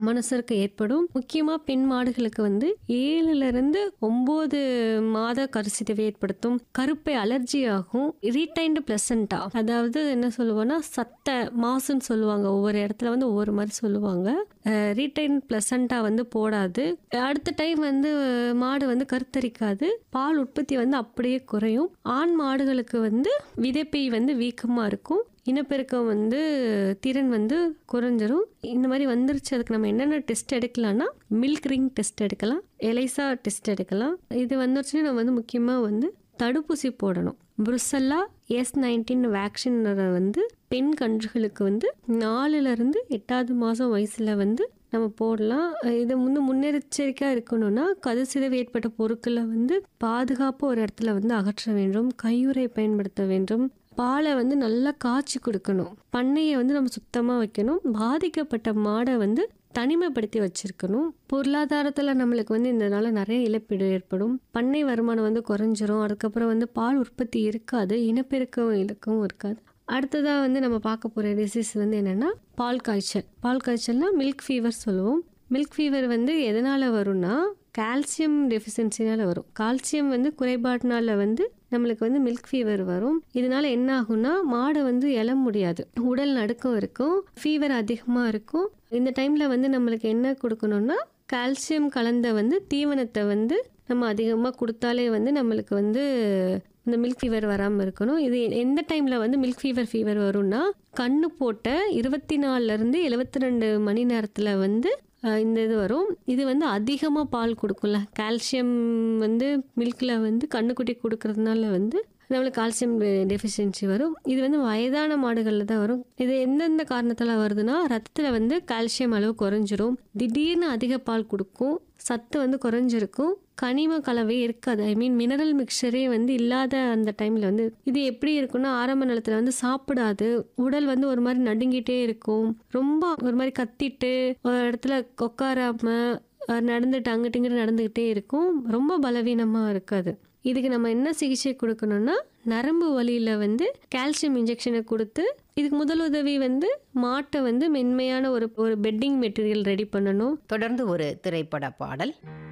மனுஷருக்கு ஏற்படும் முக்கியமா பெண் மாடுகளுக்கு வந்து ஏழுல இருந்து ஒன்பது மாத கருச்சிதைவை ஏற்படுத்தும் கருப்பை அலர்ஜி ஆகும் ரீடைன்டு பிளசண்டா அதாவது என்ன சொல்லுவோம்னா சத்த மாசுன்னு சொல்லுவாங்க ஒவ்வொரு இடத்துல வந்து ஒவ்வொரு மாதிரி சொல்லுவாங்க ரீடைன் பிளசண்டா வந்து போடாது அடுத்த டைம் வந்து அஹ், மாடு வந்து கருத்தரிக்காது பால் உற்பத்தி வந்து அப்படியே குறையும் ஆண் மாடுகளுக்கு வந்து விதைப்பை வந்து வீக்கமா இருக்கும் இனப்பெருக்கம் வந்து திறன் வந்து குறைஞ்சிரும் இந்த மாதிரி வந்துருச்சு அதுக்கு நம்ம என்னென்ன டெஸ்ட் எடுக்கலாம்னா மில்க் ரிங் டெஸ்ட் எடுக்கலாம் எலைசா டெஸ்ட் எடுக்கலாம் இது வந்துருச்சுன்னா நம்ம வந்து முக்கியமாக வந்து தடுப்பூசி போடணும் புருசல்லா எஸ் நைன்டீன் வேக்சின் வந்து பெண் கன்றுகளுக்கு வந்து நாலுல இருந்து எட்டாவது மாதம் வயசில் வந்து நம்ம போடலாம் இது வந்து முன்னெச்சரிக்கையாக இருக்கணும்னா கதுசிதைவு ஏற்பட்ட பொருட்களை வந்து பாதுகாப்பு ஒரு இடத்துல வந்து அகற்ற வேண்டும் கையுறை பயன்படுத்த வேண்டும் பாலை வந்து நல்லா காய்ச்சி கொடுக்கணும் பண்ணையை வந்து நம்ம சுத்தமாக வைக்கணும் பாதிக்கப்பட்ட மாடை வந்து தனிமைப்படுத்தி வச்சிருக்கணும் பொருளாதாரத்தில் நம்மளுக்கு வந்து இதனால நிறைய இழப்பீடு ஏற்படும் பண்ணை வருமானம் வந்து குறைஞ்சிரும் அதுக்கப்புறம் வந்து பால் உற்பத்தி இருக்காது இனப்பெருக்கம் இலக்கவும் இருக்காது அடுத்ததாக வந்து நம்ம பார்க்க போகிற டிசீஸ் வந்து என்னென்னா பால் காய்ச்சல் பால் காய்ச்சல்னா மில்க் ஃபீவர் சொல்லுவோம் மில்க் ஃபீவர் வந்து எதனால் வரும்னா கால்சியம் டெஃபிஷியன்சினால வரும் கால்சியம் வந்து குறைபாட்டினால வந்து நம்மளுக்கு வந்து மில்க் ஃபீவர் வரும் இதனால என்ன ஆகும்னா மாடை வந்து எழ முடியாது உடல் நடுக்கம் இருக்கும் ஃபீவர் அதிகமாக இருக்கும் இந்த டைமில் வந்து நம்மளுக்கு என்ன கொடுக்கணும்னா கால்சியம் கலந்த வந்து தீவனத்தை வந்து நம்ம அதிகமாக கொடுத்தாலே வந்து நம்மளுக்கு வந்து இந்த மில்க் ஃபீவர் வராமல் இருக்கணும் இது எந்த டைமில் வந்து மில்க் ஃபீவர் ஃபீவர் வரும்னா கண்ணு போட்ட இருபத்தி நாலுலேருந்து எழுபத்தி ரெண்டு மணி நேரத்தில் வந்து அஹ், இந்த இது வரும் இது வந்து அதிகமாக பால் கொடுக்கும்ல கால்சியம் வந்து மில்கில் வந்து கண்ணுக்குட்டி கொடுக்கறதுனால வந்து நம்மளுக்கு கால்சியம் டெஃபிஷியன்சி வரும் இது வந்து வயதான மாடுகளில் தான் வரும் இது எந்தெந்த காரணத்தில் வருதுன்னா ரத்தத்தில் வந்து கால்சியம் அளவு குறைஞ்சிரும் திடீர்னு அதிக பால் கொடுக்கும் சத்து வந்து குறைஞ்சிருக்கும் கனிம கலவை இருக்காது ஐ மீன் மினரல் மிக்சரே வந்து இல்லாத அந்த டைமில் வந்து இது எப்படி இருக்கும்னா ஆரம்ப நிலத்தில் வந்து சாப்பிடாது உடல் வந்து ஒரு மாதிரி நடுங்கிட்டே இருக்கும் ரொம்ப ஒரு மாதிரி கத்திட்டு ஒரு இடத்துல உட்காராம அஹ், நடந்துட்டு அங்கிட்டு இங்கிட்டு நடந்துக்கிட்டே இருக்கும் ரொம்ப பலவீனமாக இருக்காது இதுக்கு நம்ம என்ன சிகிச்சை கொடுக்கணும்னா நரம்பு வலியில் வந்து கால்சியம் இன்ஜெக்ஷனை கொடுத்து இதுக்கு முதலுதவி வந்து மாட்டை வந்து மென்மையான ஒரு ஒரு பெட்டிங் மெட்டீரியல் ரெடி பண்ணணும் தொடர்ந்து ஒரு திரைப்பட பாடல்